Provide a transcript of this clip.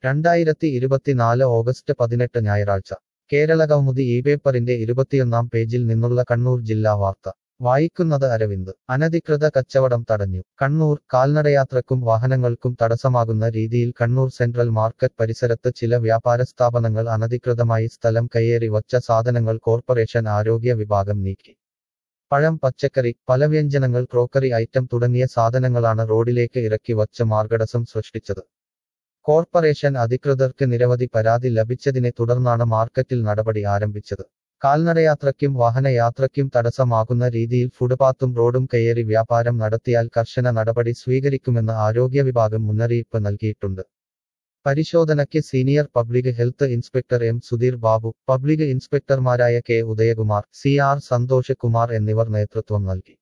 രണ്ടായിരത്തി ഇരുപത്തിനാല് ഓഗസ്റ്റ് പതിനെട്ട് ഞായറാഴ്ച കേരളകൗമുദി ഈ പേപ്പറിന്റെ ഇരുപത്തിയൊന്നാം പേജിൽ നിന്നുള്ള കണ്ണൂർ ജില്ലാ വാർത്ത വായിക്കുന്നത് അരവിന്ദ് അനധികൃത കച്ചവടം തടഞ്ഞു കണ്ണൂർ കാൽനടയാത്രക്കും വാഹനങ്ങൾക്കും തടസ്സമാകുന്ന രീതിയിൽ കണ്ണൂർ സെൻട്രൽ മാർക്കറ്റ് പരിസരത്ത് ചില വ്യാപാര സ്ഥാപനങ്ങൾ അനധികൃതമായി സ്ഥലം കയ്യേറി വച്ച സാധനങ്ങൾ കോർപ്പറേഷൻ ആരോഗ്യ വിഭാഗം നീക്കി പഴം പച്ചക്കറി പലവ്യഞ്ജനങ്ങൾ ക്രോക്കറി ഐറ്റം തുടങ്ങിയ സാധനങ്ങളാണ് റോഡിലേക്ക് ഇറക്കി വച്ച് മാർഗടസം സൃഷ്ടിച്ചത് കോർപ്പറേഷൻ അധികൃതർക്ക് നിരവധി പരാതി ലഭിച്ചതിനെ തുടർന്നാണ് മാർക്കറ്റിൽ നടപടി ആരംഭിച്ചത് കാൽനടയാത്രയ്ക്കും വാഹനയാത്രയ്ക്കും തടസ്സമാകുന്ന രീതിയിൽ ഫുട്പാത്തും റോഡും കയ്യേറി വ്യാപാരം നടത്തിയാൽ കർശന നടപടി സ്വീകരിക്കുമെന്ന് ആരോഗ്യ വിഭാഗം മുന്നറിയിപ്പ് നൽകിയിട്ടുണ്ട് പരിശോധനയ്ക്ക് senior public health inspector M Sudheer Babu public ഇൻസ്പെക്ടർമാരായ K Udayakumar C R Santhosh Kumar എന്നിവർ നേതൃത്വം നൽകി